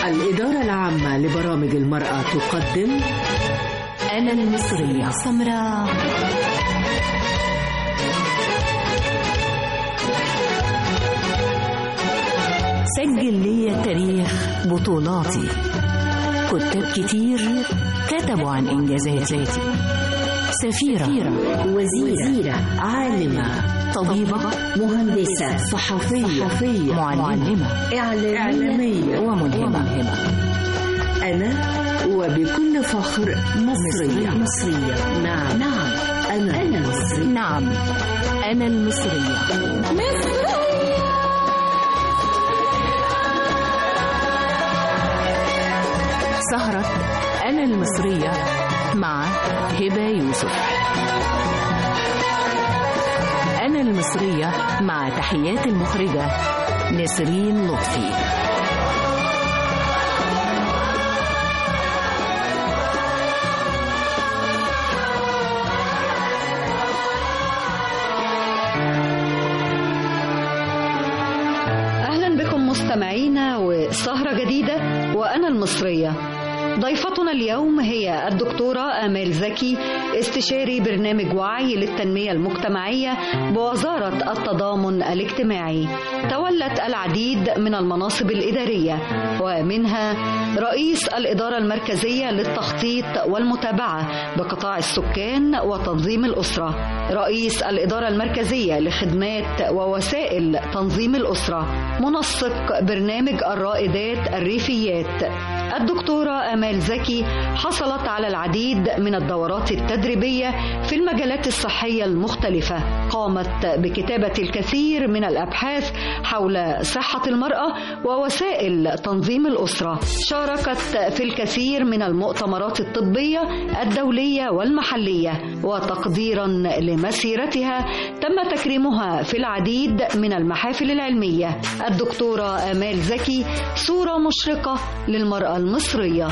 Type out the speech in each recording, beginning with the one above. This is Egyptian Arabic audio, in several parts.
الإدارة العامة لبرامج المرأة تقدم أنا المصرية سمراء سجل لي تاريخ بطولاتي كتاب كتير كتبوا عن إنجازاتي سفيرة وزيرة, وزيرة عالمة طبيبة مهندسة صحفية, صحفية معلمة إعلامية وملهمة أنا وبكل فخر مصرية مصرية نعم نعم أنا أنا مصرية نعم أنا المصرية سهرة أنا المصرية مع هبة يوسف أنا المصرية مع تحيات المخرجة نسرين لطفي أهلا بكم مستمعينا وسهرة جديدة وأنا المصرية ضيفتنا اليوم هي الدكتورة آمال زكي استشاري برنامج وعي للتنمية المجتمعية بوزارة التضامن الاجتماعي تولت العديد من المناصب الإدارية ومنها رئيس الإدارة المركزية للتخطيط والمتابعة بقطاع السكان وتنظيم الأسرة رئيس الإدارة المركزية لخدمات ووسائل تنظيم الأسرة منسق برنامج الرائدات الريفيات الدكتورة آمال زكي حصلت على العديد من الدورات التدريبية في المجالات الصحية المختلفة قامت بكتابة الكثير من الأبحاث حول صحة المرأة ووسائل تنظيم الأسرة شاركت في الكثير من المؤتمرات الطبية الدولية والمحلية وتقديرا لمسيرتها تم تكريمها في العديد من المحافل العلمية الدكتورة آمال زكي صورة مشرقة للمرأة المصرية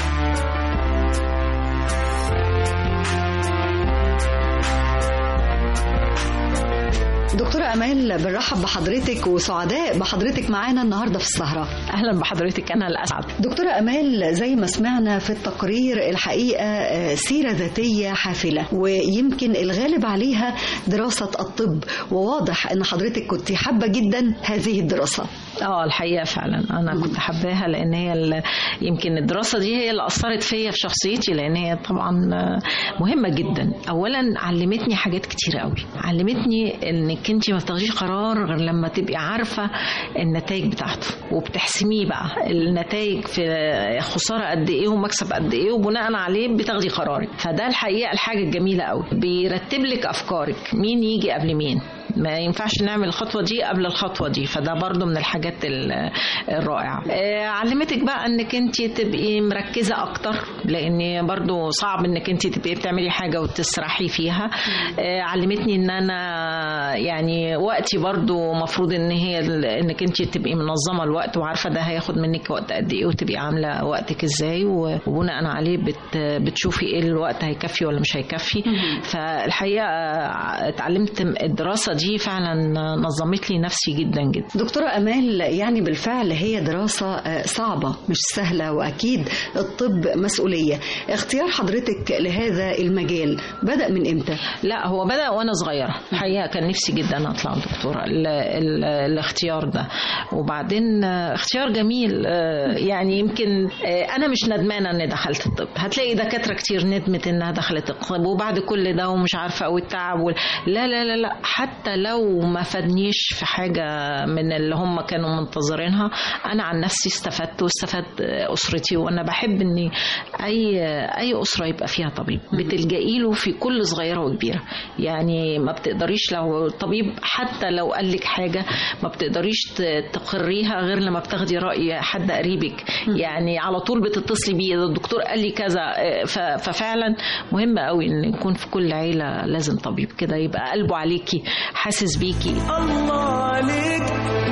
دكتورة أمال بنرحب بحضرتك وسعداء بحضرتك معانا النهاردة في السهرة اهلا بحضرتك انا الاسعد دكتورة أمال زي ما سمعنا في التقرير الحقيقة آه، سيرة ذاتية حافلة ويمكن الغالب عليها دراسة الطب وواضح أن حضرتك كنت حابة جدا هذه الدراسة اه الحقيقه فعلا انا كنت حباها لان هي ال- يمكن الدراسه دي هي اللي اثرت فيا في شخصيتي لان هي طبعا مهمه جدا اولا علمتني حاجات كتيره قوي علمتني انك انت ما تاخديش قرار غير لما تبقي عارفه النتائج بتاعته وبتحسميه بقى النتائج في خساره قد ايه ومكسب قد ايه وبناء عليه بتاخدي قرارك فده الحقيقه الحاجه الجميله قوي بيرتب لك افكارك مين يجي قبل مين ما ينفعش نعمل الخطوة دي قبل الخطوة دي فده برضو من الحاجات ال- الرائعة آه، علمتك بقى انك انت تبقي مركزة اكتر لان برضو صعب انك انت تبقي بتعملي حاجة وتسرحي فيها آه، علمتني ان انا يعني وقتي برضو مفروض ان هي ال- انك انت تبقي منظمة الوقت وعارفة ده هياخد منك وقت قد ايه وتبقي عاملة وقتك ازاي وبناء عليه بت بتشوفي ايه الوقت هيكفي ولا مش هيكفي فالحقيقة آه، اتعلمت الدراسة دي فعلا نظمت لي نفسي جدا جدا دكتورة أمال يعني بالفعل هي دراسة آه، صعبة مش سهلة وأكيد الطب مسؤولية اختيار حضرتك لهذا المجال بدأ من إمتى؟ لا هو بدأ وانا صغيرة الحقيقة كان نفسي جدا اطلع دكتورة ال ال الاختيار ده وبعدين آه، اختيار جميل آه، يعني يمكن آه، انا مش ندمانة اني دخلت الطب هتلاقي دكاترة كتير ندمت انها دخلت الطب وبعد كل ده ومش عارفة والتعب وال... لا لا لا لا حتى لو ما فادنيش في حاجة من اللي هم كانوا منتظرينها انا عن نفسي استفدت واستفاد آه، اسرتي وانا بحب اني اي اي اسره يبقى فيها طبيب بتلجئي له في كل صغيره وكبيره يعني ما بتقدريش لو طبيب حتى لو قال لك حاجه ما بتقدريش ت- تقريها غير لما بتاخدي راي حد قريبك يعني على طول بتتصلي بيه ده الدكتور قال لي كذا آه، ف- ففعلا مهم قوي ان يكون في كل عيله لازم طبيب كده يبقى قلبه عليكي حاسس بيكي الله عليك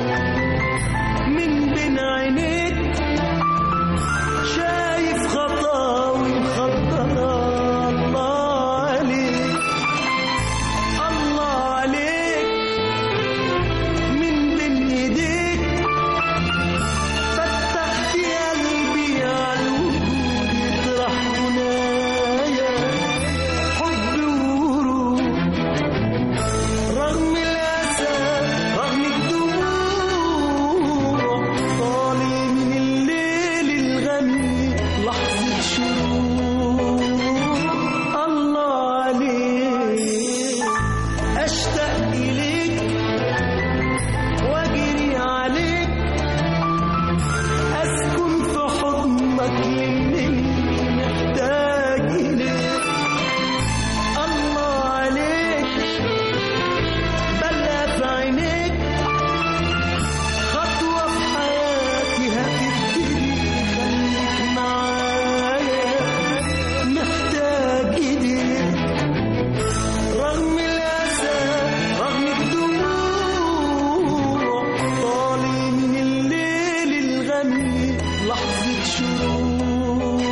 من بين عينيك شايف خطاوي مخضرة الله عليك الله عليك من بين ايديك فتحت قلبي واكلمني محتاج إليك الله عليك بلا في عينيك خطوة في حياتي هتبتدي خليك معايا محتاج إيديك رغم الأسى رغم الدموع طالع من الليل الغميق لحظة شروق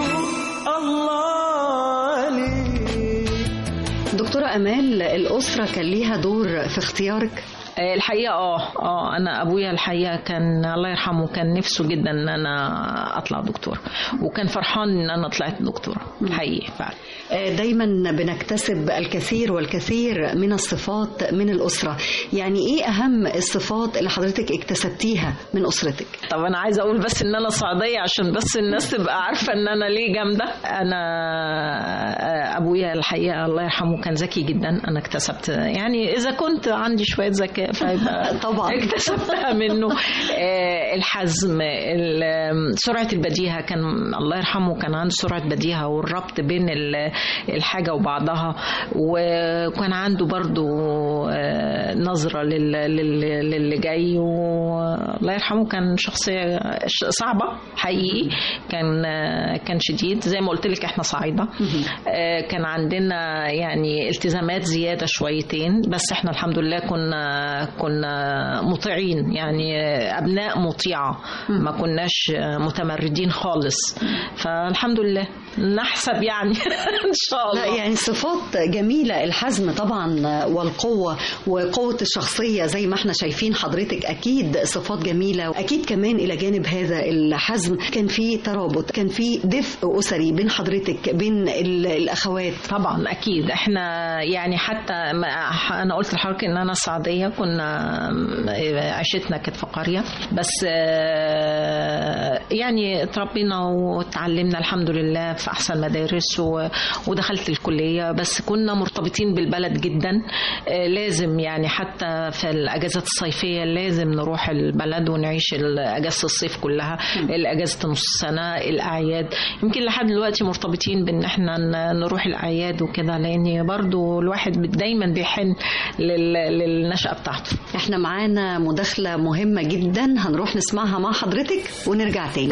الله عليك دكتورة أمال الأسرة كان ليها دور في اختيارك آه، الحقيقه اه اه انا ابويا الحقيقه كان الله يرحمه كان نفسه جدا ان انا اطلع دكتور وكان فرحان ان انا طلعت دكتوره حقيقي فعلا آه، دايما بنكتسب الكثير والكثير من الصفات من الأسرة يعني إيه أهم الصفات اللي حضرتك اكتسبتيها من أسرتك طب انا عايزه اقول بس ان انا صعيديه عشان بس الناس تبقى عارفه ان انا ليه جامده انا آه، ابويا الحقيقه الله يرحمه كان ذكي جدا انا اكتسبت يعني اذا كنت عندي شويه ذكاء فيبقى طبعاً. اكتسبتها منه آه، الحزم ال- آم، سرعه البديهه كان الله يرحمه كان عنده سرعه بديهه والربط بين ال- الحاجه وبعضها وكان عنده برضو آه، نظره لل- لل- للي جاي والله يرحمه كان شخصيه ش- صعبه حقيقي كان آه، كان شديد زي ما قلت لك احنا صعيده آه، كان عندنا يعني التزامات زياده شويتين بس احنا الحمد لله كنا كنا مطيعين يعني آه، ابناء مطيعه ما كناش آه، متمردين خالص فالحمد لله نحسب يعني ان شاء الله لا يعني صفات جميلة الحزم طبعا والقوة وقوة الشخصية زي ما احنا شايفين حضرتك أكيد صفات جميلة وأكيد كمان إلى جانب هذا الحزم كان في ترابط كان في دفء أسري بين حضرتك بين ال- الأخوات طبعا اكيد احنا يعني حتى ما انا قلت لحضرتك ان انا صعيديه كنا عيشتنا كانت في قريه بس آه، يعني اتربينا وتعلمنا الحمد لله في احسن مدارس و- ودخلت الكليه بس كنا مرتبطين بالبلد جدا آه، لازم يعني حتى في الاجازات الصيفيه لازم نروح البلد ونعيش ال- اجازه الصيف كلها الاجازه نص سنه الاعياد يمكن لحد دلوقتي مرتبطين بان احنا ن- نروح الاعياد وكده لان برضو الواحد دايما بيحن لل- للنشأة بتاعته احنا معانا مداخلة مهمة جدا هنروح نسمعها مع حضرتك ونرجع تاني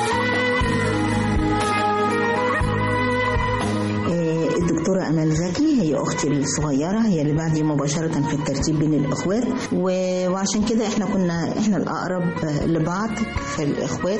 آه، الدكتورة أمال زكي هي أختي الصغيرة هي اللي بعدي مباشرة في الترتيب بين الإخوات و- وعشان كده إحنا كنا إحنا الأقرب آه، لبعض في الإخوات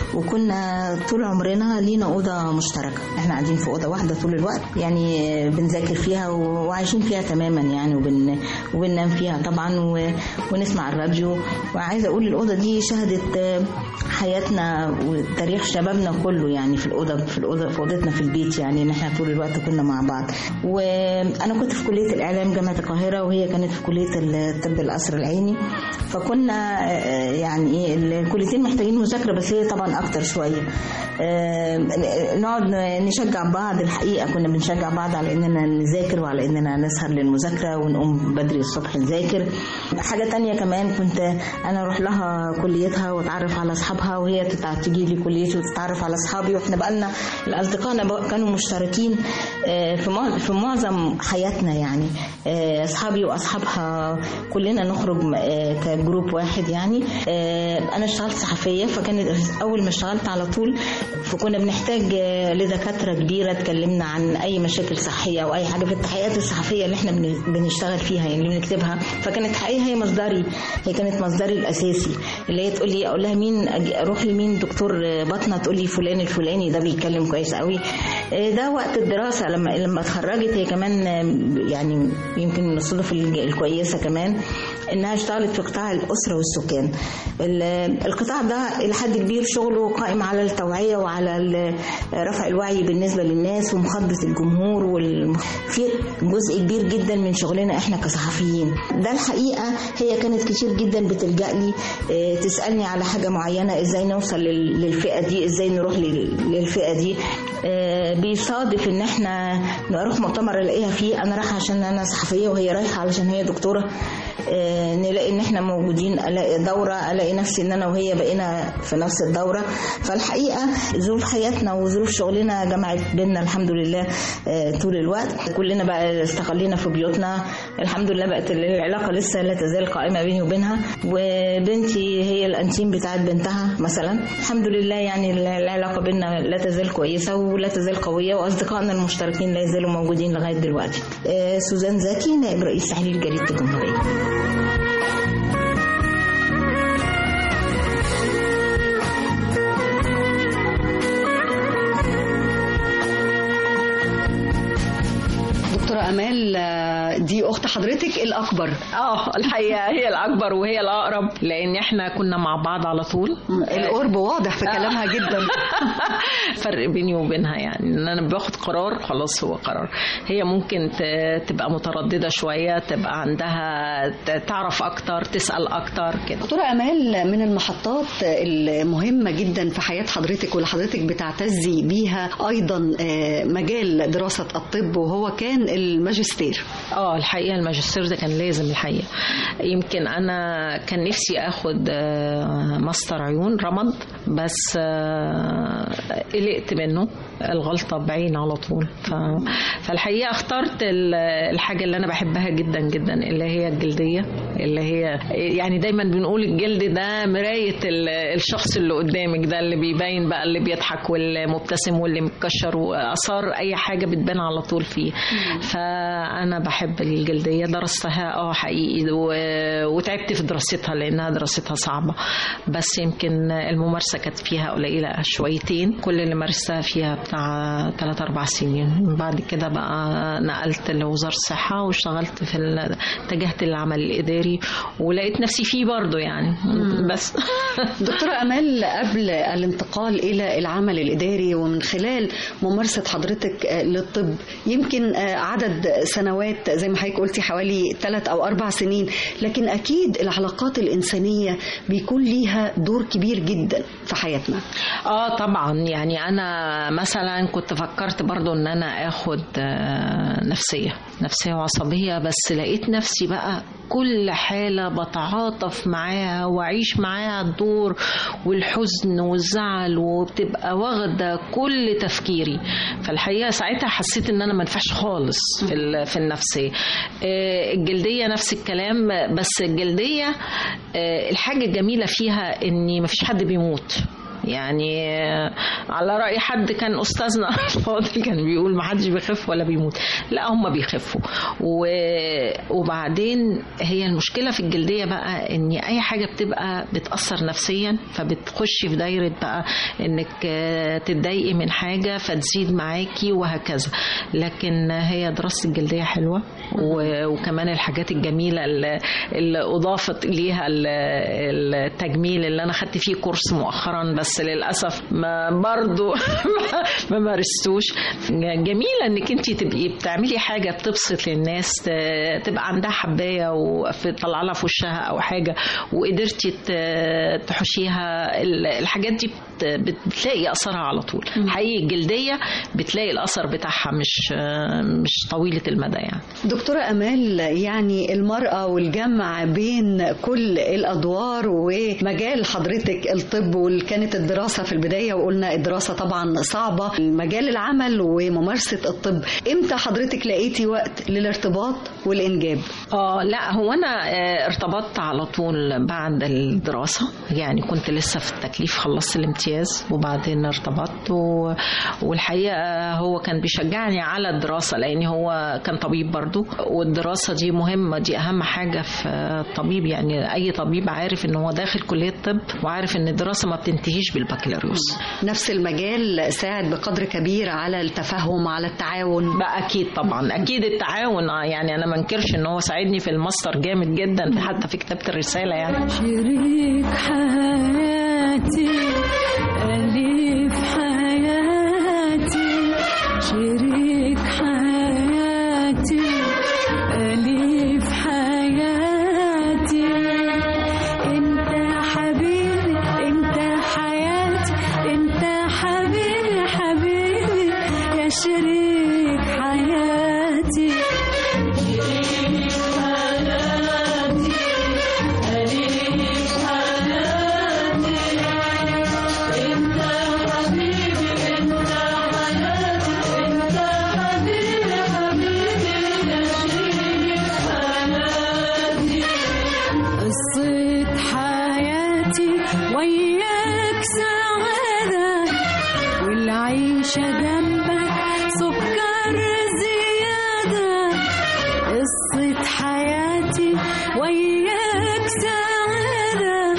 وكنا طول عمرنا لينا أوضة مشتركة إحنا قاعدين في أوضة واحدة طول الوقت يعني آه، بنذاكر فيها و- وعايشين فيها تماما يعني وبن وبننام فيها طبعا و- ونسمع الراديو وعايزة أقول الأوضة دي شهدت آه، حياتنا وتاريخ شبابنا كله يعني في الأوضة في الأوضة في أوضتنا في البيت يعني إن إحنا طول الوقت كنا مع بعض وأنا كنت في كلية الإعلام جامعة القاهرة وهي كانت في كلية الطب القصر العيني فكنا آه، يعني إيه الكليتين محتاجين مذاكرة بس هي طبعا أكتر شوية آه، نقعد نشجع بعض الحقيقة كنا بنشجع بعض على إننا نذاكر وعلى إننا نسهر للمذاكرة ونقوم بدري الصبح نذاكر حاجة تانية كمان كنت أنا أروح لها كليتها وأتعرف على أصحابها وهي تتع- تيجي لي كليتي وتتعرف على أصحابي وإحنا بقالنا الأصدقائنا بق- كانوا مشتركين آه، في مع- في معظم حياتنا يعني آه، أصحابي وأصحابها كلنا نخرج آه، كجروب واحد يعني آه، أنا اشتغلت صحفية فكانت أول ما اشتغلت على طول فكنا بنحتاج آه، لدكاترة كبيرة تكلمنا عن أي مشاكل صحية أو أي حاجة في التحقيقات الصحفية اللي احنا بن- بنشتغل فيها يعني اللي بنكتبها فكانت حقيقة هي مصدري هي كانت مصدري الأساسي اللي هي تقول لي أقول لها مين أجي- أروح لمين دكتور آه، بطنة تقول لي فلان الفلاني ده بيتكلم كويس قوي آه، ده وقت الدراسة لما لما اتخرجت هي كمان آه، يعني يمكن من الصدف الج- الكويسة كمان انها اشتغلت في قطاع الاسره والسكان ال- القطاع ده الى حد كبير شغله قائم على التوعيه وعلى ال- رفع الوعي بالنسبه للناس ومخاطبه الجمهور والم... في جزء كبير جدا من شغلنا احنا كصحفيين ده الحقيقه هي كانت كتير جدا بتلجا لي اه، تسالني على حاجه معينه ازاي نوصل لل- للفئه دي ازاي نروح لل- للفئه دي اه، بيصادف ان احنا نروح مؤتمر الاقيها فيه انا رايحه عشان انا صحفيه وهي رايحه علشان هي دكتوره آه، نلاقي ان احنا موجودين الاقي دوره الاقي نفسي ان انا وهي بقينا في نفس الدوره فالحقيقه ظروف حياتنا وظروف شغلنا جمعت بينا الحمد لله آه، طول الوقت كلنا بقى استقلينا في بيوتنا الحمد لله بقت العلاقه لسه لا تزال قائمه بيني وبينها وبنتي هي الانتيم بتاعت بنتها مثلا الحمد لله يعني العلاقه بينا لا تزال كويسه ولا تزال قويه واصدقائنا المشتركين لا يزالوا موجودين لغايه دلوقتي آه، سوزان زكي نائب رئيس تحرير جريده الجمهوريه دكتورة أمال آه، دي أخت حضرتك الأكبر اه الحقيقه هي الاكبر وهي الاقرب لان احنا كنا مع بعض على طول القرب واضح في كلامها جدا فرق بيني وبينها يعني ان انا باخد قرار خلاص هو قرار هي ممكن ت- تبقى متردده شويه تبقى عندها ت- تعرف اكتر تسال اكتر كده دكتورة أمال من المحطات المهمة جدا في حياة حضرتك واللي حضرتك بتعتزي بيها أيضا آه، مجال دراسة الطب وهو كان الماجستير اه الحقيقه الماجستير ده كان لازم الحقيقه يمكن انا كان نفسي اخد آه، ماستر عيون رمد بس آه، قلقت منه الغلطه بعين على طول ف... فالحقيقه اخترت ال- الحاجه اللي انا بحبها جدا جدا اللي هي الجلديه اللي هي يعني دايما بنقول الجلد ده مرايه ال- الشخص اللي قدامك ده اللي بيبين بقى اللي بيضحك واللي مبتسم واللي متكشر واثار اي حاجه بتبان على طول فيه فانا بحب الجلديه درستها اه حقيقي و- وتعبت في دراستها لانها دراستها صعبه بس يمكن الممارسه كانت فيها قليله شويتين كل اللي مارستها فيها بتاع 3 4 سنين بعد كده بقى نقلت لوزاره الصحه واشتغلت في ال- اتجهت للعمل الاداري ولقيت نفسي فيه برضه يعني بس دكتورة أمال قبل الانتقال إلى العمل الإداري ومن خلال ممارسة حضرتك آه، للطب يمكن آه، عدد سنوات زي ما حضرتك قلتي حوالي ثلاث أو أربع سنين لكن أكيد العلاقات الإنسانية بيكون ليها دور كبير جدا في حياتنا اه طبعا يعني انا مثلا كنت فكرت برضو ان انا اخد آه، نفسيه نفسيه وعصبيه بس لقيت نفسي بقى كل حاله بتعاطف معاها واعيش معاها الدور والحزن والزعل وبتبقى واخده كل تفكيري فالحقيقه ساعتها حسيت ان انا ما ينفعش خالص في ال- في النفسيه آه، الجلديه نفس الكلام بس الجلديه آه، الحاجه الجميله فيها ان ما فيش حد بيموت يعني آه، على رأي حد كان أستاذنا الفاضل كان بيقول ما حدش بيخف ولا بيموت لا هم بيخفوا و- وبعدين هي المشكلة في الجلدية بقى إن أي حاجة بتبقى بتأثر نفسيا فبتخشي في دايرة بقى إنك آه، تتضايقي من حاجة فتزيد معاكي وهكذا لكن هي دراسة الجلدية حلوة و- وكمان الحاجات الجميلة اللي اللي أضافت ليها ال- التجميل اللي أنا خدت فيه كورس مؤخرا بس للأسف ما برضو ما مارستوش جميلة إنك أنت تبقي بتعملي حاجة بتبسط للناس ت- تبقى عندها حباية وطلع لها في وشها أو حاجة وقدرتي ت- تحشيها ال- الحاجات دي بت- بتلاقي أثرها على طول حقيقي الجلدية بتلاقي الأثر بتاعها مش مش طويلة المدى يعني دكتورة أمال يعني المرأة والجمع بين كل الأدوار ومجال حضرتك الطب واللي كانت الدراسة في البداية وقلنا الدراسة طبعا صعبة مجال العمل وممارسة الطب إمتى حضرتك لقيتي وقت للارتباط والإنجاب اه لا هو انا آه، ارتبطت على طول بعد الدراسه يعني كنت لسه في التكليف خلصت الامتياز وبعدين ارتبطت و... والحقيقه هو كان بيشجعني على الدراسه لان هو كان طبيب برضو والدراسه دي مهمه دي اهم حاجه في الطبيب يعني اي طبيب عارف ان هو داخل كليه طب وعارف ان الدراسه ما بتنتهيش بالبكالوريوس نفس المجال ساعد بقدر كبير على التفهم على التعاون بقى اكيد طبعا اكيد التعاون آه، يعني انا ما انكرش ان هو ساعدني في الماستر جامد جدا حتى في كتابه الرساله يعني شريك حياتي أليف حياتي شريك حياتي أليف حياتي انت حبيبي انت حياتي انت حبيبي حبيبي يا شريك حياتي شريك حياتي سعادة والعيشة جنبك سكر زيادة قصة حياتي وياك سعادة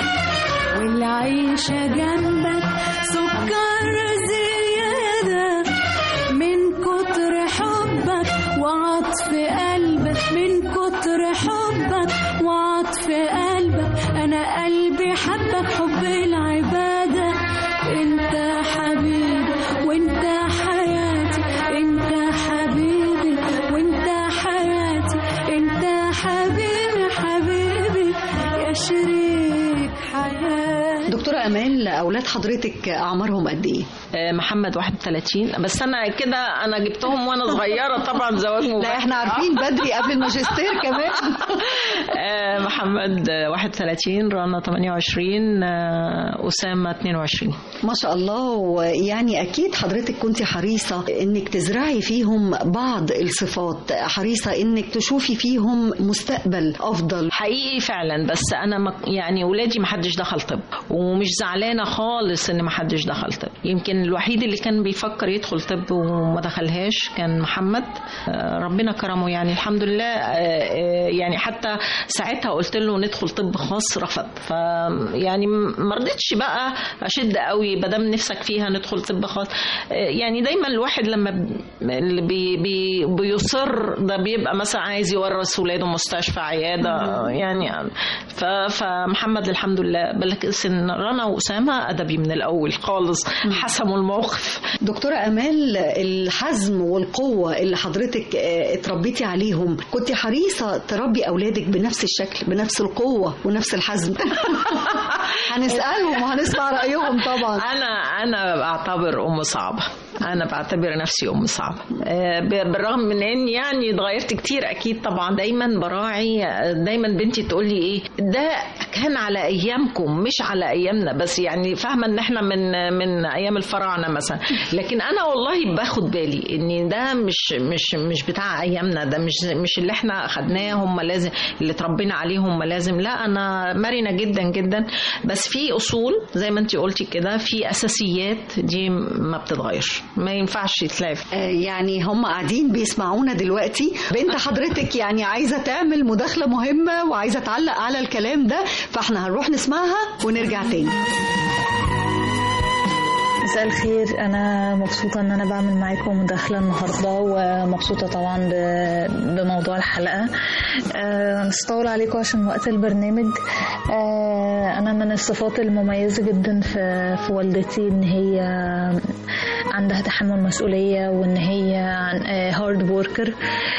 والعيشة جنبك سكر زيادة من كتر حبك وعطف قلبك من كتر حبك وعطف قلبك أنا قلبي حبك حب العبادة انت حبيبي وانت حياتي انت حبيبي وانت حياتي انت حبيبي حبيبي يا شريك حياتي دكتورة أمال أولاد حضرتك أعمارهم قد إيه؟ آه، محمد 31 بس انا كده انا جبتهم وانا صغيره طبعا زواج مبكر لا احنا عارفين بدري قبل الماجستير كمان آه، محمد آه، 31 رنا 28 آه، أسامة 22 ما شاء الله ويعني أكيد حضرتك كنت حريصة إنك تزرعي فيهم بعض الصفات حريصة إنك تشوفي فيهم مستقبل أفضل حقيقي فعلا بس انا ما يعني ولادي ما حدش دخل طب ومش زعلانه خالص ان ما حدش دخل طب يمكن الوحيد اللي كان بيفكر يدخل طب وما دخلهاش كان محمد آه، ربنا كرمه يعني الحمد لله آه، آه، يعني حتى ساعتها قلت له ندخل طب خاص رفض ف يعني ما رضيتش بقى اشد قوي بدم نفسك فيها ندخل طب خاص آه، يعني دايما الواحد لما ب- اللي بي بي بيصر ده بيبقى مثلا عايز يورث ولاده مستشفى عياده يعني ف فمحمد الحمد لله بالعكس ان رنا واسامه ادبي من الاول خالص حسموا الموقف دكتورة أمال الحزم والقوة اللي حضرتك آه، اتربيتي عليهم كنت حريصة تربي أولادك بنفس الشكل بنفس القوة ونفس الحزم هنسألهم وهنسمع رأيهم طبعا انا انا بعتبر ام صعبه انا بعتبر نفسي ام صعبه آه، ب- بالرغم من ان يعني اتغيرت كتير اكيد طبعا دايما براعي آه، دايما بنتي تقول لي ايه ده كان على ايامكم مش على ايامنا بس يعني فاهمه ان احنا من من ايام الفراعنه مثلا لكن انا والله باخد بالي ان ده مش مش مش بتاع ايامنا ده مش مش اللي احنا اخدناه هم لازم اللي اتربينا عليه هم لازم لا انا مرنه جدا جدا بس في اصول زي ما انت قلتي كده في اساسيات دي ما بتتغيرش ما ينفعش يتلعب آه، يعني هم قاعدين بيسمعونا دلوقتي بنت حضرتك يعني عايزة تعمل مداخلة مهمة وعايزة تعلق على الكلام ده فاحنا هنروح نسمعها ونرجع تاني مساء الخير انا مبسوطه ان انا بعمل معاكم مداخله النهارده ومبسوطه طبعا ب- بموضوع الحلقه آه، مش هطول عليكم عشان وقت البرنامج آه، انا من الصفات المميزه جدا في في والدتي ان هي عندها تحمل مسؤوليه وان هي هارد وركر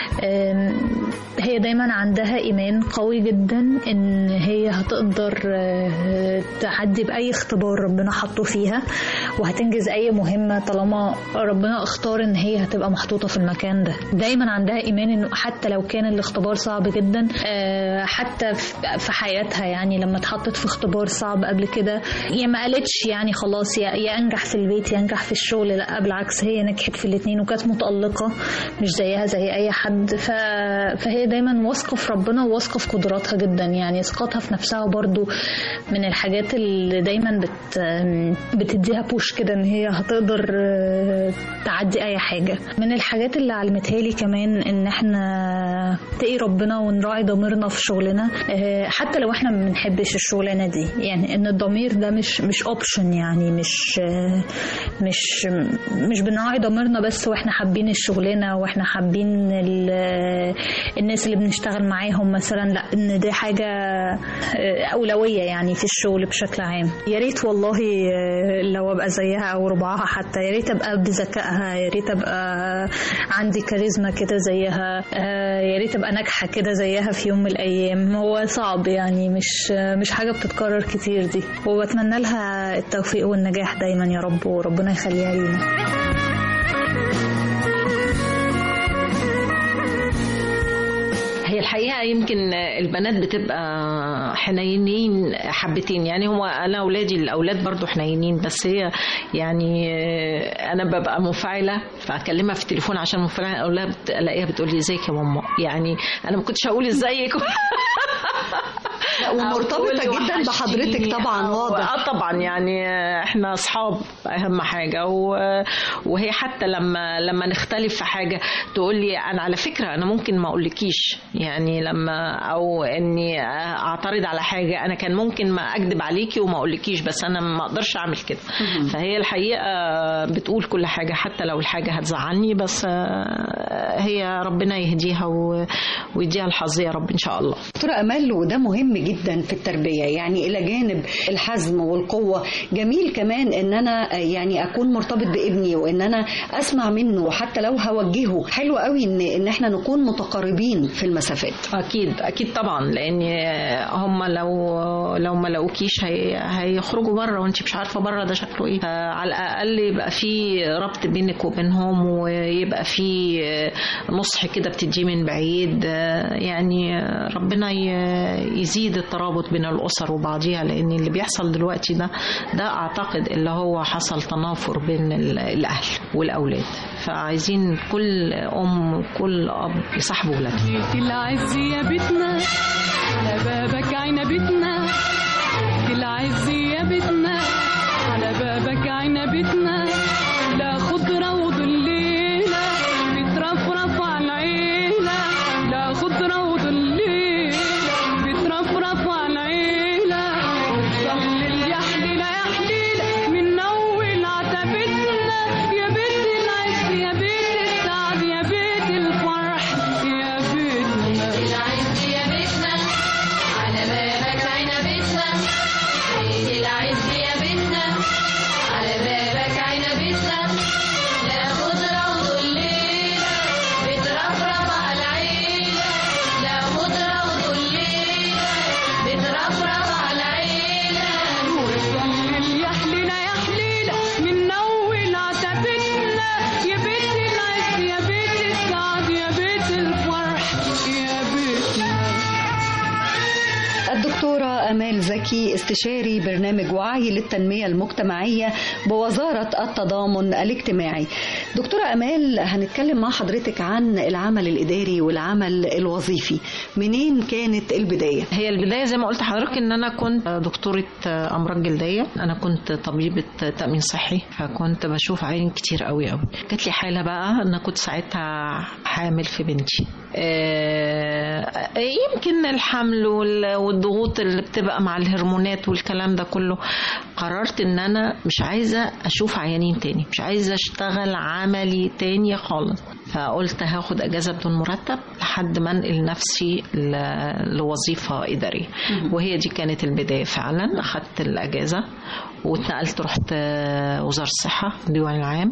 هي دايما عندها ايمان قوي جدا ان هي هتقدر آه، تعدي باي اختبار ربنا حطه فيها وهتنجز اي مهمه طالما ربنا اختار ان هي هتبقى محطوطه في المكان ده دايما عندها ايمان انه حتى لو كان الاختبار صعب جدا آه، حتى في- في حياتها يعني لما اتحطت في اختبار صعب قبل كده هي ما قالتش يعني خلاص يا يا انجح في البيت يا انجح في الشغل لا بالعكس هي نجحت في الاثنين وكانت متالقه مش زيها زي اي حد ف... فهي دايما واثقه في ربنا وواثقه في قدراتها جدا يعني ثقتها في نفسها برضو من الحاجات اللي دايما بت... بتديها بوش كده ان هي هتقدر آه، تعدي اي حاجه من الحاجات اللي علمتها لي كمان ان احنا نتقي ربنا ونراعي ضميرنا في شغلنا آه، حتى لو احنا ما بنحبش الشغلانه دي يعني ان الضمير ده مش مش اوبشن يعني مش آه، مش مش بنراعي ضميرنا بس واحنا حابين الشغلانه واحنا حابين ال- الناس اللي بنشتغل معاهم مثلا لا ان دي حاجه آه، اولويه يعني في الشغل بشكل عام يا ريت والله آه، لو ابقى زيها او ربعها حتى يا ريت ابقى بذكائها يا ريت ابقى عندي كاريزما كده زيها آه، يا ريت ابقى ناجحه كده زيها في يوم من الايام هو صعب يعني مش مش حاجه بتتكرر كتير دي وبتمنى لها التوفيق والنجاح دايما يا رب وربنا يخليها لينا هي الحقيقة يمكن البنات بتبقى حنينين حبتين يعني هو أنا أولادي الأولاد برضو حنينين بس هي يعني أنا ببقى منفعلة فأكلمها في التليفون عشان منفعلة أقول لها بت- ألاقيها بتقول لي إزيك يا ماما يعني أنا ما كنتش هقول إزيك لا، أو ومرتبطة تقولي جداً بحضرتك وحشتيني طبعاً، أو- واضح. اه طبعا يعني احنا اصحاب اهم حاجه و- وهي حتى لما لما نختلف في حاجه تقول لي انا على فكره انا ممكن ما اقولكيش يعني لما او اني اعترض على حاجه انا كان ممكن ما اكذب عليكي وما اقولكيش بس انا ما اقدرش اعمل كده فهي الحقيقه بتقول كل حاجه حتى لو الحاجه هتزعلني بس آه، هي ربنا يهديها و- ويديها الحظ يا رب ان شاء الله دكتورة أمل وده مهم جدا في التربية يعني إلى جانب الحزم والقوة جميل كمان إن أنا يعني أكون مرتبط بابني وإن أنا أسمع منه وحتى لو هوجهه حلو قوي إن إن إحنا نكون متقاربين في المسافات اكيد اكيد طبعا لان هم لو لو ما لقوكيش هي هيخرجوا بره وانت مش عارفه بره ده شكله ايه على الاقل يبقى في ربط بينك وبينهم ويبقى في نصح كده بتديه من بعيد يعني ربنا ي- يزيد الترابط بين الاسر وبعضيها لان اللي بيحصل دلوقتي ده ده اعتقد اللي هو حصل تنافر بين ال- الاهل والاولاد فعايزين كل ام وكل اب يصاحبوا ولادهم بيت العز يا بيتنا على بابك عنبتنا بيت العز يا بيتنا على بابك عنبتنا لا خضرة وظليلة بترفرف على العيلة لا خضرة وظليلة بترفرف على العيلة ضل يا حليلة يا حليلة من أول عتبتنا يا بيت العز يا بيت السعد يا بيت الفرح يا بيتنا العز يا بيتنا على بابك عنبتنا بيت العز يا بيتنا على بابك عنبتنا لا خضرة وظليلة بترفرف على العيلة لا خضرة وظليلة بترفرف على العيلة وصلي يا حليلة يا حليلة من أول عتبتنا يا بيت العز يا بيت السعد يا بيت الفرح يا بيتنا الدكتورة أمال زكي استشاري برنامج وعي للتنمية المجتمعية بوزارة التضامن الاجتماعي دكتورة أمال هنتكلم مع حضرتك عن العمل الإداري والعمل الوظيفي منين كانت البداية؟ هي البدايه زي ما قلت لحضرتك ان انا كنت دكتوره امراض جلديه انا كنت طبيبه تامين صحي فكنت بشوف عين كتير قوي قوي جات لي حاله بقى انا كنت ساعتها حامل في بنتي آه، يمكن الحمل وال- والضغوط اللي بتبقى مع الهرمونات والكلام ده كله قررت ان انا مش عايزه اشوف عيانين تاني مش عايزه اشتغل عملي تاني خالص فقلت هاخد اجازه بدون مرتب لحد ما انقل نفسي ل- لوظيفه اداريه وهي دي كانت البدايه فعلا اخدت الاجازه واتنقلت رحت آه، وزاره الصحه الديوان العام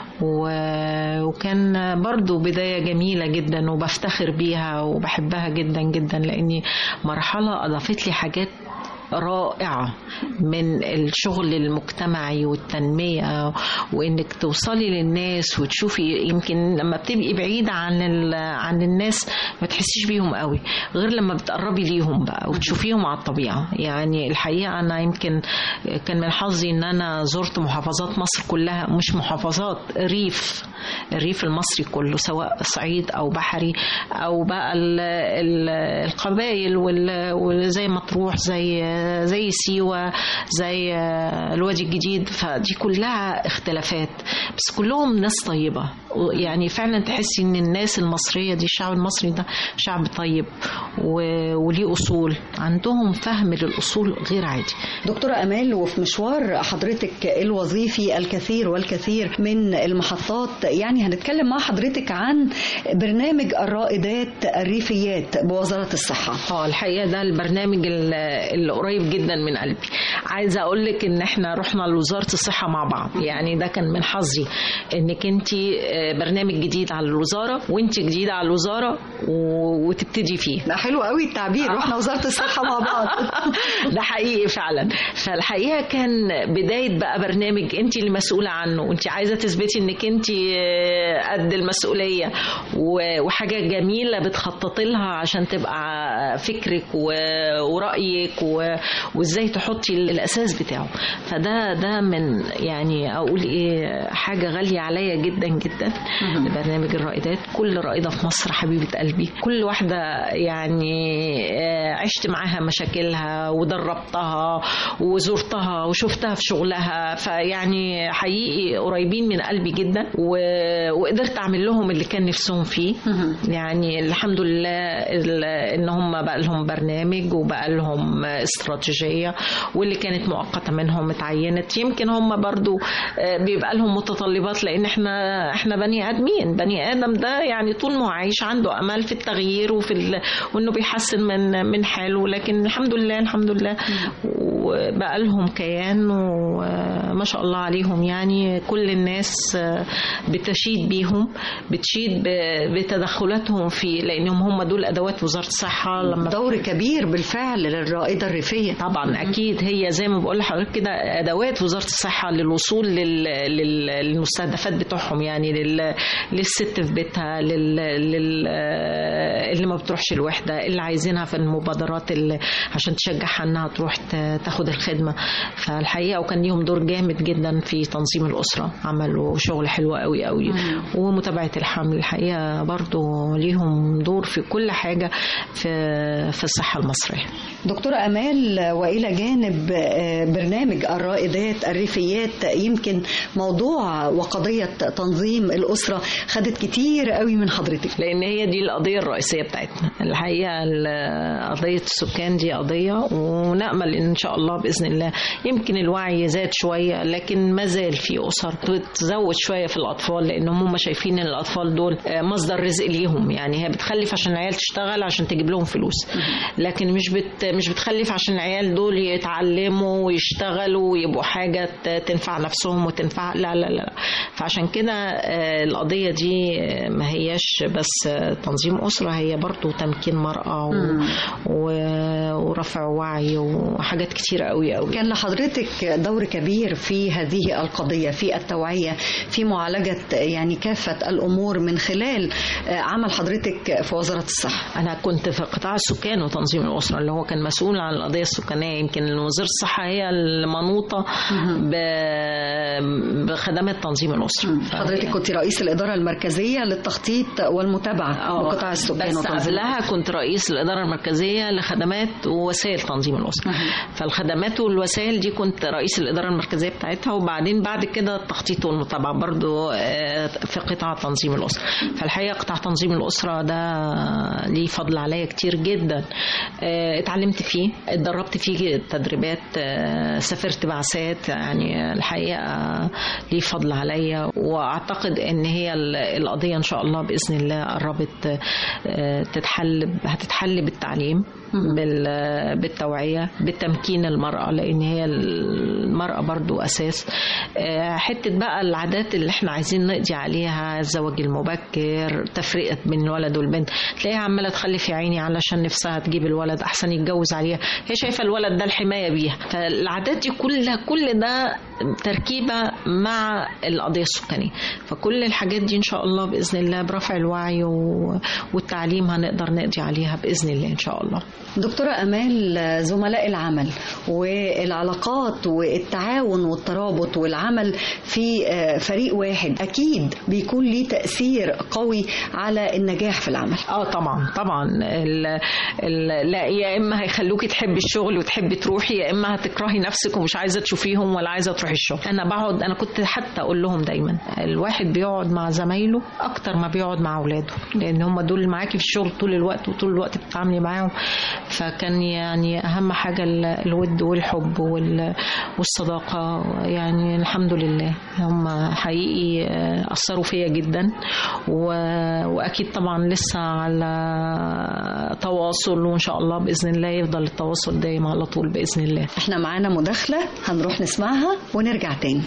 و- وكان برضو بدايه جميله جدا وبفتخر بيها وبحبها جدا جدا لاني مرحله اضافت لي حاجات رائعة من الشغل المجتمعي والتنمية وإنك توصلي للناس وتشوفي يمكن لما بتبقي بعيدة عن ال- عن الناس ما تحسيش بيهم قوي غير لما بتقربي ليهم بقى وتشوفيهم على الطبيعة يعني الحقيقة أنا يمكن كان من حظي إن أنا زرت محافظات مصر كلها مش محافظات ريف الريف المصري كله سواء صعيد أو بحري أو بقى ال- ال- القبائل وال- وزي مطروح زي زي سيوة زي الوادي الجديد فدي كلها اختلافات بس كلهم ناس طيبة يعني فعلا تحسي ان الناس المصرية دي الشعب المصري ده شعب طيب و- وليه أصول عندهم فهم للأصول غير عادي دكتورة أمال وفي مشوار حضرتك الوظيفي الكثير والكثير من المحطات يعني هنتكلم مع حضرتك عن برنامج الرائدات الريفيات بوزارة الصحة اه الحقيقه ده البرنامج ال- اللي قريب جدا من قلبي عايزه اقول لك ان احنا رحنا لوزاره الصحه مع بعض يعني ده كان من حظي انك انت برنامج جديد على الوزاره وانت جديده على الوزاره و- وتبتدي فيه ده حلو قوي التعبير رحنا وزارة الصحة مع بعض ده حقيقي فعلا فالحقيقه كان بدايه بقى برنامج انت اللي مسؤوله عنه وانت عايزه تثبتي انك انت قد المسؤوليه و- وحاجه جميله بتخططي لها عشان تبقى فكرك و- ورايك و- وازاي تحطي الاساس بتاعه فده ده من يعني اقول ايه حاجه غاليه عليا جدا جدا برنامج الرائدات كل رائده في مصر حبيبه قلبي كل واحده يعني آه، عشت معاها مشاكلها ودربتها وزرتها وشفتها في شغلها فيعني حقيقي قريبين من قلبي جدا و... وقدرت اعمل لهم اللي كان نفسهم فيه يعني الحمد لله ال- ان هم بقى لهم برنامج وبقى لهم استراتيجيه واللي كانت مؤقته منهم اتعينت يمكن هم برضو آه، بيبقى لهم متطلبات لان احنا احنا بني ادمين بني ادم ده يعني طول ما هو عايش عنده امل في التغيير وفي ال... وانه بيحسن من من حاله لكن الحمد لله الحمد لله وبقى لهم كيان وما شاء الله عليهم يعني كل الناس آه، بتشيد بيهم بتشيد ب- بتدخلاتهم في لانهم هم دول ادوات وزاره الصحه لما دور كبير بالفعل للرائدة الريفية طبعا اكيد هي زي ما بقول لحضرتك كده ادوات وزاره الصحه للوصول لل... لل... للمستهدفات بتوعهم يعني لل... للست في بيتها لل... لل... اللي ما بتروحش الوحده اللي عايزينها في المبادرات اللي عشان تشجعها انها تروح ت... تاخد الخدمه فالحقيقه وكان ليهم دور جامد جدا في تنظيم الاسره عملوا شغل حلو قوي قوي ومتابعه الحمل الحقيقه برضو ليهم دور في كل حاجه في في الصحه المصريه دكتورة أمال وإلى جانب آه، برنامج الرائدات الريفيات يمكن موضوع وقضية تنظيم الأسرة خدت كتير قوي من حضرتك لان هي دي القضيه الرئيسيه بتاعتنا الحقيقه ال- قضيه السكان دي قضيه ونامل ان شاء الله باذن الله يمكن الوعي زاد شويه لكن ما زال في اسر بتزود شويه في الاطفال لان هم شايفين ان الاطفال دول آه، مصدر رزق ليهم يعني هي بتخلف عشان العيال تشتغل عشان تجيب لهم فلوس لكن مش بت مش بتخلف عشان العيال دول يتعلموا ويشتغلوا ويبقوا حاجه ت- تنفع نفسهم وتنفع لا لا لا فعشان كده آه، القضيه دي آه، ما هياش بس آه، تنظيم اسره هي برضو تمكين مراه و... و... ورفع وعي وحاجات كتيره قوي قوي كان لحضرتك دور كبير في هذه القضية في التوعية في معالجة يعني كافة الأمور من خلال آه، عمل حضرتك في وزارة الصحة انا كنت في قطاع السكان وتنظيم الاسره اللي هو كان مسؤول عن القضيه السكانيه يمكن وزاره الصحه هي المنوطه ب... بخدمات تنظيم الاسره حضرتك كنت رئيس الإدارة المركزية للتخطيط والمتابعة لقطاع السكان بس وتنظيم قبلها كنت رئيس الإدارة المركزية لخدمات ووسائل تنظيم الأسرة فالخدمات والوسائل دي كنت رئيس الإدارة المركزية بتاعتها وبعدين بعد كده التخطيط والمتابعة برضو آه، في قطاع تنظيم الأسرة فالحقيقة قطاع تنظيم الأسرة ده ليه فضل عليا كتير جدا آه، اتعلمت فيه اتدربت فيه تدريبات آه، سافرت بعثات يعني الحقيقة ليه فضل عليا وأعتقد إن هي ال- القضية إن شاء الله بإذن الله قربت آه، تتحل هتتحل بالتعليم بال- بالتوعية بتمكين المرأة لأن هي المرأة برضو أساس آه، حتة بقى العادات اللي احنا عايزين نقضي عليها الزواج المبكر تفرقة بين الولد والبنت تلاقيها عمالة تخلف يا عيني علشان نفسها تجيب الولد أحسن يتجوز عليها هي شايفة الولد ده الحماية بيها فالعادات دي كلها كل ده تركيبة مع القضية السكانية فكل الحاجات دي إن شاء الله بإذن الله برفع الوعي و- والتعليم هنقدر نقضي عليها بإذن الله إن شاء الله دكتورة أمال زملاء العمل والعلاقات والتعاون والترابط والعمل في آه، فريق واحد أكيد بيكون ليه تأثير قوي على النجاح في العمل اه طبعا طبعا ال ال لا يا اما هيخلوكي تحبي الشغل وتحبي تروحي يا اما هتكرهي نفسك ومش عايزه تشوفيهم ولا عايزه تروحي الشغل انا بقعد انا كنت حتى اقول لهم دايما الواحد بيقعد مع زمايله اكتر ما بيقعد مع اولاده لان هم دول اللي معاكي في الشغل طول الوقت وطول الوقت بتتعاملي معاهم فكان يعني اهم حاجه ال- الود والحب وال- والصداقه يعني الحمد لله هم حقيقي آه، اثروا فيا جدا و- واكيد طبعا لسه على تواصل وان شاء الله باذن الله يفضل التواصل دايم على طول باذن الله احنا معانا مداخلة هنروح نسمعها ونرجع تاني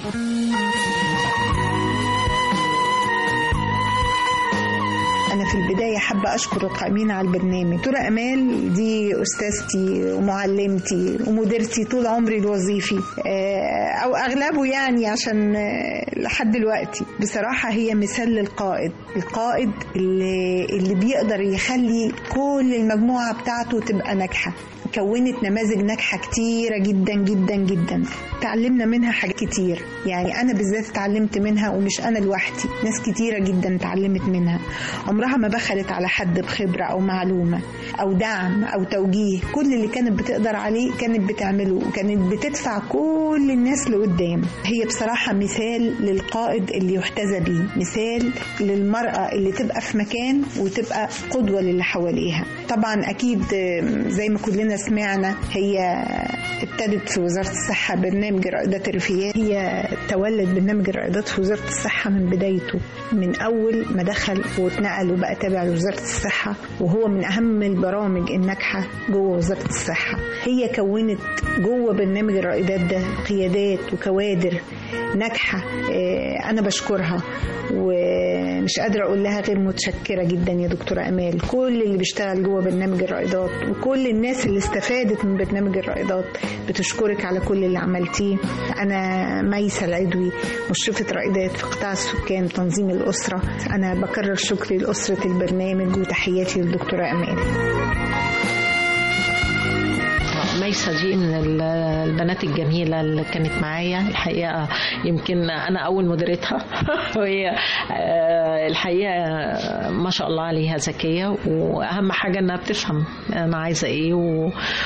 أنا في البداية حابة أشكر القائمين على البرنامج دكتورة أمال دي أستاذتي ومعلمتي ومديرتي طول عمري الوظيفي آه، أو أغلبه يعني عشان آه، لحد دلوقتي بصراحة هي مثال للقائد القائد اللي, اللي بيقدر يخلي كل المجموعة بتاعته تبقى ناجحة كونت نماذج ناجحة كتيرة جدا جدا جدا تعلمنا منها حاجات كتير يعني أنا بالذات اتعلمت منها ومش أنا لوحدي ناس كتيرة جدا اتعلمت منها عمرها ما بخلت على حد بخبرة أو معلومة أو دعم أو توجيه كل اللي كانت بتقدر عليه كانت بتعمله وكانت بتدفع كل الناس لقدام هي بصراحة مثال للقائد اللي يحتذى بيه مثال للمرأة اللي تبقى في مكان وتبقى قدوة للي حواليها طبعا أكيد زي ما كلنا سمعنا هي ابتدت في وزارة الصحة برنامج الرائدات الريفيات هي تولد برنامج الرائدات في وزارة الصحة من بدايته من أول ما دخل واتنقل وبقى تابع لوزارة الصحة وهو من أهم البرامج الناجحة جوه وزارة الصحة هي كونت جوه برنامج الرائدات ده قيادات وكوادر ناجحة آه، أنا بشكرها ومش قادرة أقول لها غير متشكرة جدا يا دكتورة أمال كل اللي بيشتغل جوه برنامج الرائدات وكل الناس اللي استفادت من برنامج الرائدات بتشكرك على كل اللي عملتيه أنا ميسة العدوي مشرفة رائدات في قطاع السكان تنظيم الأسرة أنا بكرر شكري لأسرة البرنامج وتحياتي للدكتورة أمال ميسة دي من ال- البنات الجميلة اللي كانت معايا الحقيقة يمكن أنا أول مديرتها وهي آه، الحقيقة ما شاء الله عليها ذكية وأهم حاجة إنها بتفهم أنا عايزة إيه و-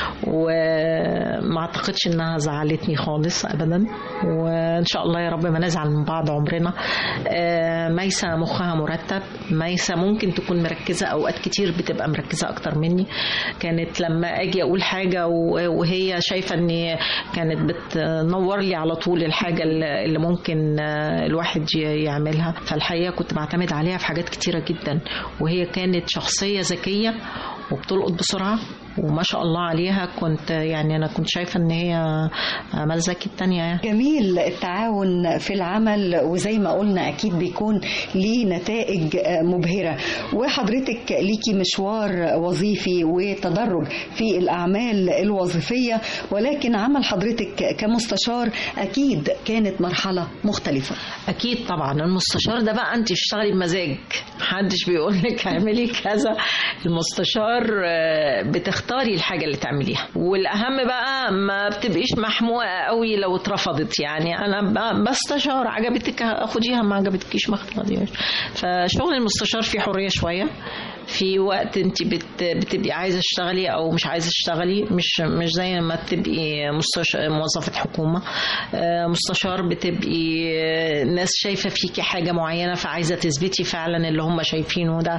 وما أعتقدش إنها زعلتني خالص أبدا وإن شاء الله يا رب ما نزعل من بعض عمرنا آه، ميسة مخها مرتب ميسة ممكن تكون مركزة أوقات كتير بتبقى مركزة أكتر مني كانت لما أجي أقول حاجة و- وهي شايفة إن كانت بتنور لي على طول الحاجة اللي اللي ممكن آه، الواحد ي- يعملها فالحقيقة كنت بعتمد عليها في حاجات كتيرة جدا وهي كانت شخصية ذكية وبتلقط بسرعة وما شاء الله عليها كنت يعني أنا كنت شايفة إن هي أمل زكي التانية يعني. جميل التعاون في العمل وزي ما قلنا اكيد بيكون ليه نتائج مبهره وحضرتك ليكي مشوار وظيفي وتدرج في الاعمال الوظيفيه ولكن عمل حضرتك كمستشار اكيد كانت مرحله مختلفه اكيد طبعا المستشار ده بقى انت بتشتغلي بمزاج محدش بيقول لك اعملي كذا المستشار آه، بتختاري الحاجه اللي تعمليها والاهم بقى ما بتبقيش محموقه قوي لو اترفضت يعني انا ب- بستشار عجبتك خديها ما عجبتكيش ما تاخديهاش فشغل المستشار فيه حريه شويه في وقت انت بت بتبقي عايزه تشتغلي او مش عايزه تشتغلي مش مش زي ما تبقي مستش... موظفه حكومه آه، مستشار بتبقي آه، ناس شايفه فيكي حاجه معينه فعايزه تثبتي فعلا اللي هم شايفينه ده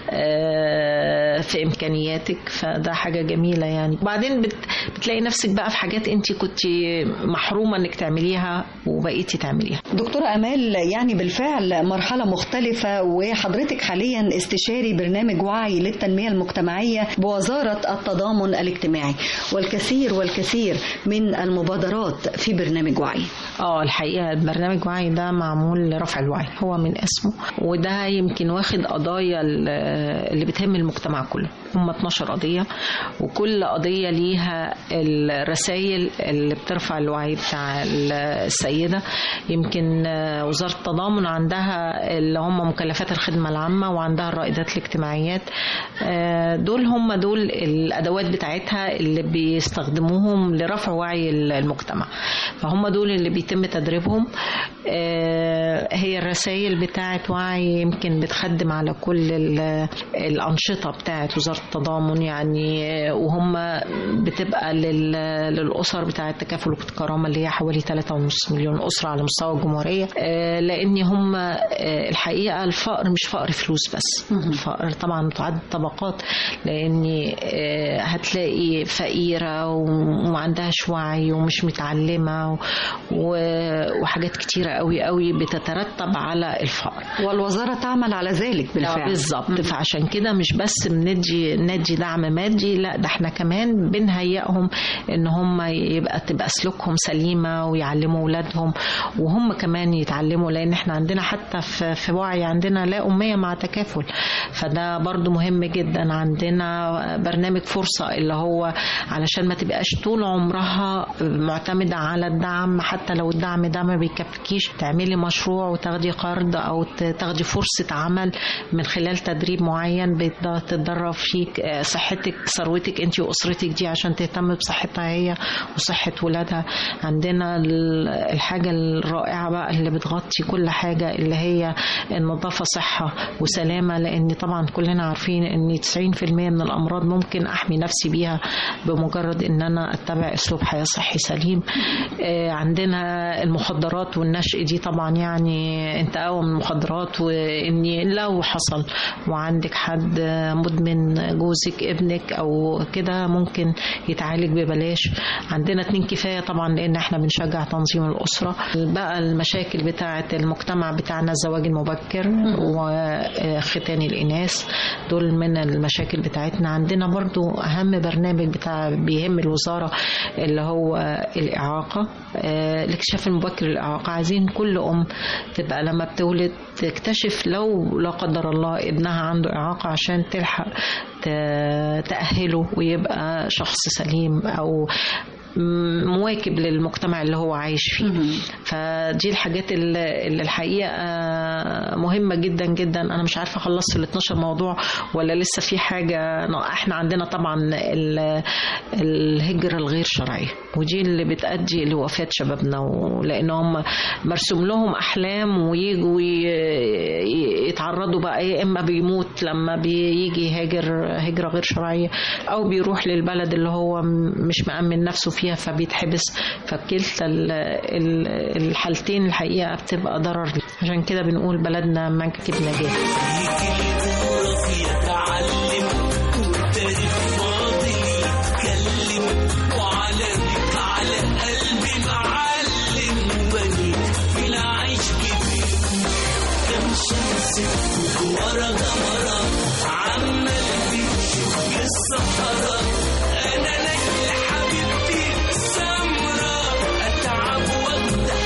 آه، في امكانياتك فده حاجه جميله يعني وبعدين بت... بتلاقي نفسك بقى في حاجات انت كنت محرومه انك تعمليها وبقيتي تعمليها دكتورة أمال يعني بالفعل مرحلة مختلفة وحضرتك حاليا استشاري برنامج وعي للتنمية المجتمعية بوزارة التضامن الاجتماعي والكثير والكثير من المبادرات في برنامج وعي اه الحقيقه البرنامج وعي ده معمول لرفع الوعي هو من اسمه وده يمكن واخد قضايا ال- اللي بتهم المجتمع كله هم 12 قضيه وكل قضيه ليها الرسائل اللي بترفع الوعي بتاع السيده يمكن آه، وزاره التضامن عندها اللي هم مكلفات الخدمه العامه وعندها الرائدات الاجتماعيات آه، دول هم دول الادوات بتاعتها اللي بيستخدموهم لرفع وعي المجتمع فهم دول اللي بيتم تدريبهم آه، هي الرسائل بتاعت وعي يمكن بتخدم على كل ال- الأنشطة بتاعت وزارة التضامن يعني آه، وهم بتبقى لل- للأسر بتاعت تكافل والكرامة اللي هي حوالي 3.5 مليون أسرة على مستوى الجمهورية آه، لأن هم آه، الحقيقة الفقر مش فقر فلوس بس الفقر طبعا متعدد طبقات لأن آه، هتلاقي فقيرة و- وما عندهاش وعي ومش متعلمة و- و- وحاجات كتيرة قوي قوي بتترتب على الفقر والوزارة تعمل على ذلك آه، بالفعل بالظبط فعشان كده مش بس بندي ندي دعم مادي لا ده احنا كمان بنهيئهم ان هم يبقى تبقى سلوكهم سليمه ويعلموا اولادهم وهم كمان يتعلموا لان احنا عندنا حتى في, في وعي عندنا لا اميه مع تكافل فده برضو مهم جدا عندنا برنامج فرصه اللي هو علشان ما تبقاش طول عمرها معتمده على الدعم حتى لو الدعم ده ما بيكفيكيش تعملي مشروع وتاخدي قرض او ت- تاخدي فرصه عمل من خلال تدريب معين بتتدرب فيه آه، صحتك ص- ثروتك انت واسرتك دي عشان تهتم بصحتها هي وصحه ولادها عندنا ال- الحاجه الرائعه بقى اللي بتغطي كل حاجه اللي هي النظافه صحه وسلامه لان طبعا كلنا عارفين ان 90% من الامراض ممكن احمي نفسي بيها بمجرد ان انا اتبع اسلوب حياه صحي سليم آه، عندنا المخدرات والنشء دي طبعا يعني انت اقوى من المخدرات واني لو حصل وعندك حد مدمن جوزك ابنك او كده ممكن يتعالج ببلاش عندنا اتنين كفايه طبعا لان احنا بنشجع تنظيم الاسره بقى المشاكل بتاعه المجتمع بتاعنا الزواج المبكر وختان الاناث دول من المشاكل بتاعتنا عندنا برضو اهم برنامج بتاع بيهم الوزاره اللي هو الاعاقه آه، الاكتشاف المبكر للاعاقه عايزين كل ام تبقى لما بتولد تكتشف لو لا قدر الله ابنها عنده اعاقه عشان تلحق ت- تاهله ويبقى شخص سليم او م- مواكب للمجتمع اللي هو عايش فيه فدي الحاجات اللي اللي الحقيقه مهمه جدا جدا انا مش عارفه خلصت ال 12 موضوع ولا لسه في حاجه نا- احنا عندنا طبعا ال- الهجره الغير شرعيه ودي اللي بتؤدي لوفاه شبابنا ولانهم مرسوم لهم احلام ويجوا ي- يتعرضوا بقى يا اما بيموت لما بيجي يهاجر هجره غير شرعيه او بيروح للبلد اللي هو م- مش مأمن نفسه فيها فبيتحبس فبكلتا ال- ال- الحالتين الحقيقه بتبقى ضرر عشان كده بنقول بلدنا منكب نجاه يتعلم والتاريخ فاضي يتكلم وعلمك على قلبي معلم وبنيت في العيش كبير كم شمس ورا قمرة عمال بتشوف الصحراء انا نجل حبيبتي سمرة اتعب وافتح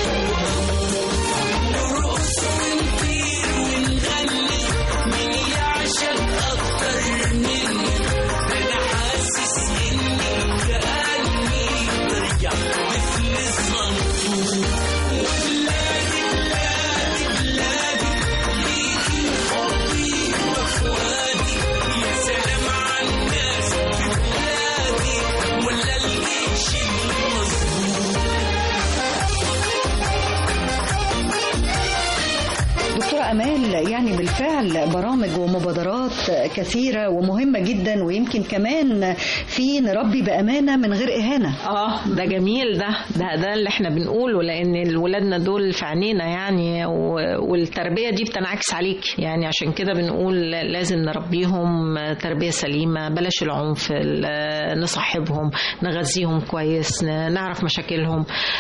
نرقص ونطير ونغني مين يعشق اكتر مني ده انا حاسس اني كاني برجع طفل صغنطوط وبلادي بلادي بلادي ليكي حبي واخواتي يا سلام على الناس في بلادي ولا الجيش المظبوط دكتورة أمال يعني بالفعل برامج ومبادرات كثيرة ومهمة جدا ويمكن كمان في نربي بأمانة من غير إهانة اه ده جميل ده ده ده اللي احنا بنقوله لان ولادنا دول في عينينا يعني و- والتربيه دي بتنعكس عليك يعني عشان كده بنقول لازم نربيهم تربيه سليمه بلاش العنف ال- نصاحبهم نغذيهم كويس ن- نعرف مشاكلهم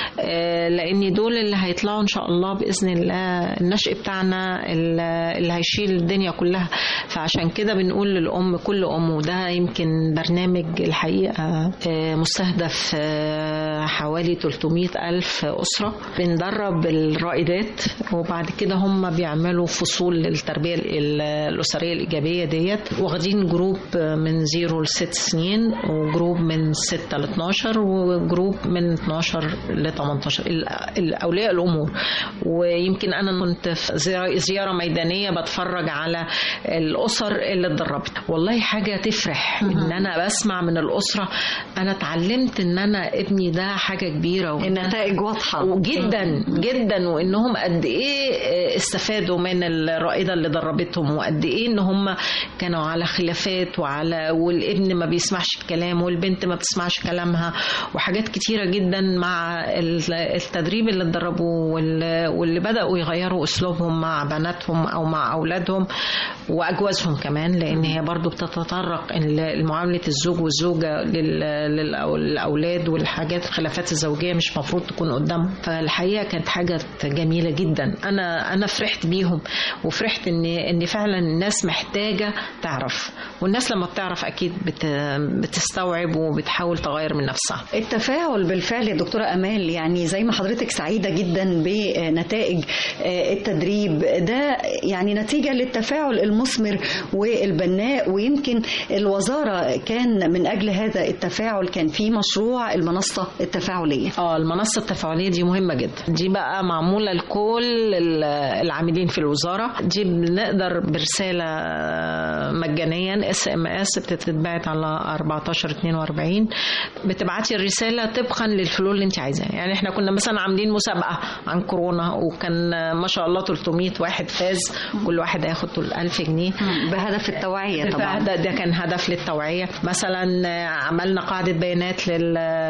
آه، لان دول اللي هيطلعوا ان شاء الله باذن الله النشء بتاعنا ال- اللي هيشيل الدنيا كلها فعشان كده بنقول للام كل ام وده يمكن برنامج الحقيقه آه، مستهدف آه، حوالي 300 ألف أسرة بندرب الرائدات وبعد كده هم بيعملوا فصول للتربية ال- الأسرية الإيجابية ديت واخدين جروب من 0 ل 6 سنين وجروب من 6 ل 12 وجروب من 12 ل 18 ال- ال- أولياء الأمور ويمكن أنا كنت في زيارة- زيارة ميدانية بتفرج على الأسر اللي اتدربت والله حاجة تفرح إن أنا بسمع من الأسرة أنا اتعلمت إن أنا ابني ده حاجة كبيرة وإن النتائج واضحة وجدا جدا وانهم قد ايه استفادوا من الرائده اللي دربتهم وقد ايه ان هم كانوا على خلافات وعلى والابن ما بيسمعش الكلام والبنت ما بتسمعش كلامها وحاجات كتيره جدا مع ال- التدريب اللي اتدربوه وال- واللي بداوا يغيروا اسلوبهم مع بناتهم او مع اولادهم واجوازهم كمان لان هي برضو بتتطرق ال- معامله الزوج والزوجه لل- للأو- للاولاد والحاجات الخلافات الزوجيه مش مفروض تكون قدامهم فالحقيقه كانت حاجه جميله جدا انا انا فرحت بيهم وفرحت ان ان فعلا الناس محتاجه تعرف والناس لما بتعرف اكيد بت بتستوعب وبتحاول تغير من نفسها التفاعل بالفعل يا دكتورة أمال يعني زي ما حضرتك سعيدة جدا بنتائج آه، التدريب ده يعني نتيجة للتفاعل المثمر والبناء ويمكن الوزارة كان من أجل هذا التفاعل كان في مشروع المنصة التدريبية التفاعلية اه المنصة التفاعلية دي مهمة جدا دي بقى معمولة لكل ال- العاملين في الوزارة دي بنقدر برسالة مجانيا اس ام اس بتتبعت على 14 42 بتبعتي الرسالة طبقا للفلول اللي انت عايزاه يعني احنا كنا مثلا عاملين مسابقة عن كورونا وكان ما شاء الله 300 واحد فاز كل واحد هياخد 1000 جنيه بهدف التوعية طبعا ده, ده كان هدف للتوعية مثلا عملنا قاعدة بيانات لل...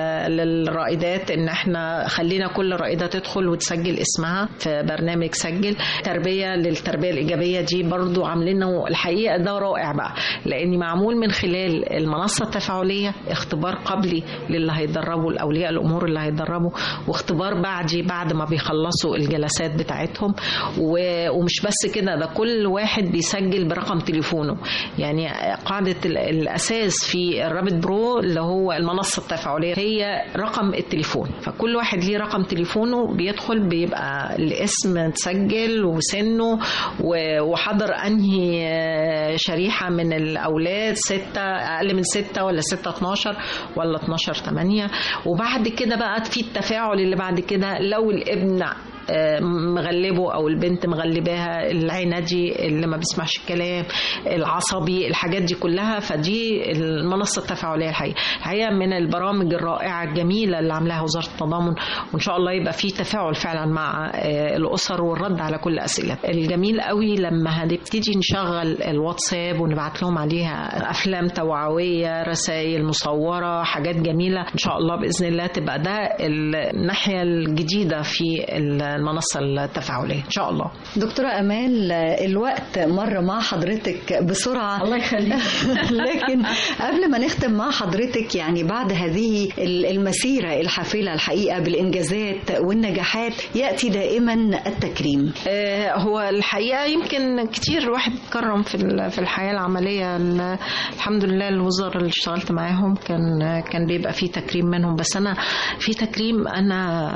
للرائدات ان احنا خلينا كل رائدة تدخل وتسجل اسمها في برنامج سجل تربية للتربية الإيجابية دي برضو عاملينه الحقيقة ده رائع بقى لأن معمول من خلال المنصة التفاعلية اختبار قبلي للي هيتدربوا لأولياء الأمور اللي هيتدربوا واختبار بعدي بعد ما بيخلصوا الجلسات بتاعتهم و... ومش بس كده ده كل واحد بيسجل برقم تليفونه يعني قاعدة ال- الأساس في الرابط برو اللي هو المنصة التفاعلية هي رقم التليفون فكل واحد ليه رقم تليفونه بيدخل بيبقى الاسم متسجل وسنه و- وحضر أنهي آه، شريحة من الأولاد ستة أقل من ستة ولا ستة 12 ولا 12 8 وبعد كده بقى في التفاعل اللي بعد كده لو الابن آه، مغلبه او البنت مغلباها العنادي اللي ما بيسمعش الكلام العصبي الحاجات دي كلها فدي المنصه التفاعليه الحقيقه الحقيقه من البرامج الرائعه الجميله اللي عاملاها وزاره التضامن وان شاء الله يبقى في تفاعل فعلا مع آه، الاسر والرد على كل الاسئله الجميل قوي لما هنبتدي نشغل الواتساب ونبعت لهم عليها افلام توعويه رسائل مصوره حاجات جميله ان شاء الله باذن الله تبقى ده الناحيه الجديده في المنصه التفاعليه ان شاء الله دكتورة أمال الوقت مر مع حضرتك بسرعة الله يخليك لكن قبل ما نختم مع حضرتك يعني بعد هذه المسيرة الحافلة الحقيقة بالإنجازات والنجاحات يأتي دائما التكريم آه، هو الحقيقه يمكن كتير الواحد اتكرم في ال- في الحياه العمليه ال- الحمد لله الوزراء اللي اشتغلت معاهم كان كان بيبقى في تكريم منهم بس انا في تكريم انا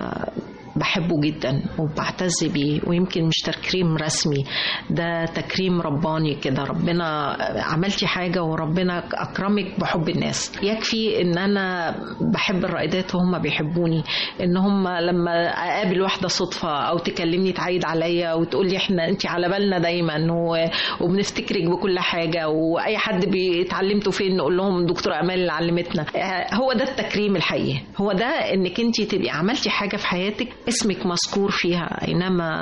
بحبه جدا وبعتز بيه ويمكن مش تكريم رسمي ده تكريم رباني كده ربنا عملتي حاجة وربنا أكرمك بحب الناس يكفي إن أنا بحب الرائدات وهم بيحبوني إن هم لما أقابل واحدة صدفة أو تكلمني تعيد عليا وتقول لي إحنا أنت على بالنا دايما و- وبنفتكرك بكل حاجة وأي حد بيتعلمته فين نقول لهم دكتورة أمال اللي علمتنا آه، هو ده التكريم الحقيقي هو ده إنك أنت تبقي عملتي حاجة في حياتك اسمك مذكور فيها أينما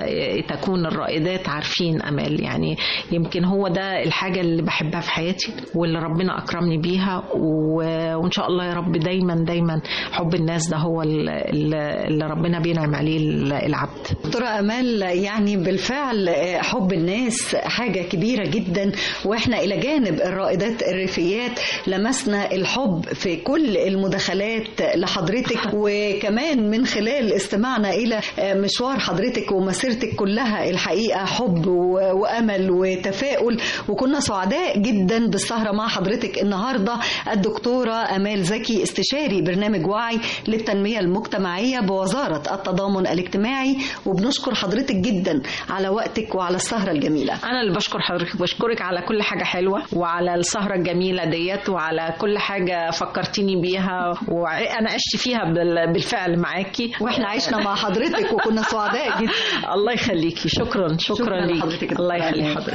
تكون الرائدات عارفين أمال يعني يمكن هو ده الحاجة اللي بحبها في حياتي واللي ربنا أكرمني بيها و- وإن شاء الله يا رب دايما دايما حب الناس ده هو ال- ال- اللي ربنا بينعم عليه العبد دكتورة أمال يعني بالفعل حب الناس حاجة كبيرة جدا وإحنا إلى جانب الرائدات الريفيات لمسنا الحب في كل المداخلات لحضرتك وكمان من خلال استماعنا إلى مشوار حضرتك ومسيرتك كلها الحقيقة حب و- وأمل وتفاؤل وكنا سعداء جدا بالسهرة مع حضرتك النهاردة الدكتورة أمال زكي استشاري برنامج وعي للتنمية المجتمعية بوزارة التضامن الاجتماعي وبنشكر حضرتك جدا على وقتك وعلى السهرة الجميلة انا اللي بشكر حضرتك بشكرك على كل حاجه حلوه وعلى السهره الجميله ديت وعلى كل حاجه فكرتيني بيها وانا عشت فيها بال- بالفعل معاكي واحنا عشنا مع حضرتك وكنا سعداء جدا الله يخليكي شكرا شكرا, شكراً ليك لحضرتك. الله يخلي حضرتك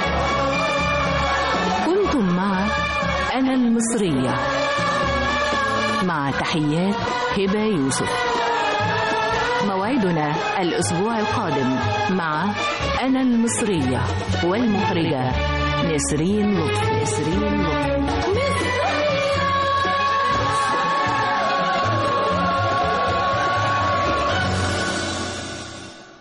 كنتم مع أنا المصرية مع تحيات هبة يوسف موعدنا الأسبوع القادم مع أنا المصرية والمخرجة نسرين لطفي نسرين لطفي